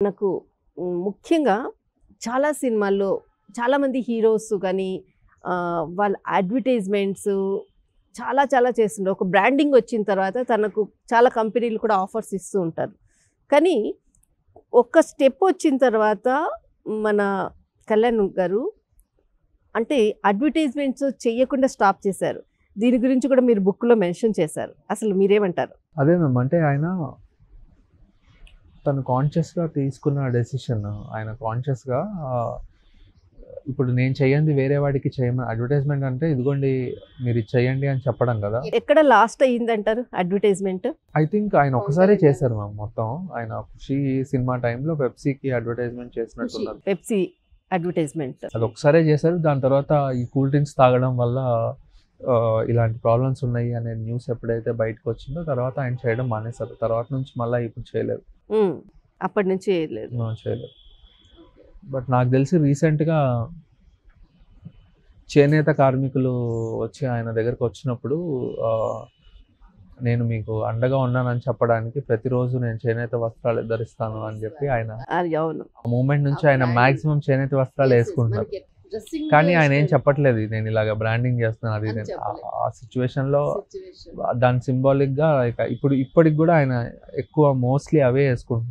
నాకు ఉమ్, ముఖ్యంగా చాలా సినిమాల్లో చాలామంది హీరోస్ కానీ ఆ, వాళ్ళ అడ్వర్టైజ్మెంట్స్ చాలా చాలా చేస్తుంటారు ఒక బ్రాండింగ్ వచ్చిన తర్వాత తనకు చాలా కంపెనీలు కూడా ఆఫర్స్ ఇస్తూ ఉంటారు కానీ ఒక స్టెప్ వచ్చిన తర్వాత మన కళ్యాణ్ గారు అంటే అడ్వర్టైజ్మెంట్స్ చేయకుండా స్టాప్ చేశారు దీని గురించి కూడా మీరు బుక్లో మెన్షన్ చేశారు అసలు మీరేమంటారు అదే మ్యామ్ అంటే ఆయన తను కాన్షియస్గా తీసుకున్న డెసిషన్ ఆయన కాన్షియస్గా ఇప్పుడు నేను చేయండి వేరే వాడికి చేయమని అడ్వర్టైజ్మెంట్ అంటే ఇదిగోండి మీరు ఇది చేయండి అని చెప్పడం కదా ఎక్కడ లాస్ట్ అయ్యిందంటారు అడ్వర్టైజ్మెంట్ ఐ థింక్ ఆయన ఒకసారి చేశారు మ్యామ్ మొత్తం ఆయన ఖుషి సినిమా టైంలో పెప్సీకి అడ్వర్టైజ్మెంట్ చేసినట్టున్నారు పెప్సీ అడ్వర్టైజ్మెంట్ అది ఒకసారే చేశారు దాని తర్వాత ఈ కూల్ డ్రింక్స్ తాగడం వల్ల ఆ, ఇలాంటి ప్రాబ్లమ్స్ ఉన్నాయి అనే న్యూస్ ఎప్పుడైతే బయటకు వచ్చిందో తర్వాత ఆయన చేయడం మానేశారు తర్వాత నుంచి మళ్ళీ ఇప్పుడు చేయలేదు అప్పటి నుంచి లేదు No, చేయలేదు బట్ నాకు తెలిసి రీసెంట్గా చేనేత కార్మికులు వచ్చి ఆయన దగ్గరకు వచ్చినప్పుడు ఆ, నేను మీకు అండగా ఉన్నానని చెప్పడానికి ప్రతిరోజు నేను చేనేత వస్త్రాలు ధరిస్తాను అని చెప్పి ఆయన అది అవును మూమెంట్ నుంచి ఆయన మాక్సిమం చేనేత వస్త్రాలు వేసుకుంటున్నారు కానీ ఆయన ఏం చెప్పట్లేదు నేను ఇలాగ బ్రాండింగ్ చేస్తున్నాను అది అని నేను ఆ- చెప్పలేదు. ఆ సిచ్యువేషన్ లో దాని సింబాలిక్ గా ఇక ఇప్పుడు ఇప్పటికి కూడా ఆయన ఎక్కువ మోస్ట్లీ అవే వేసుకుంటున్నారు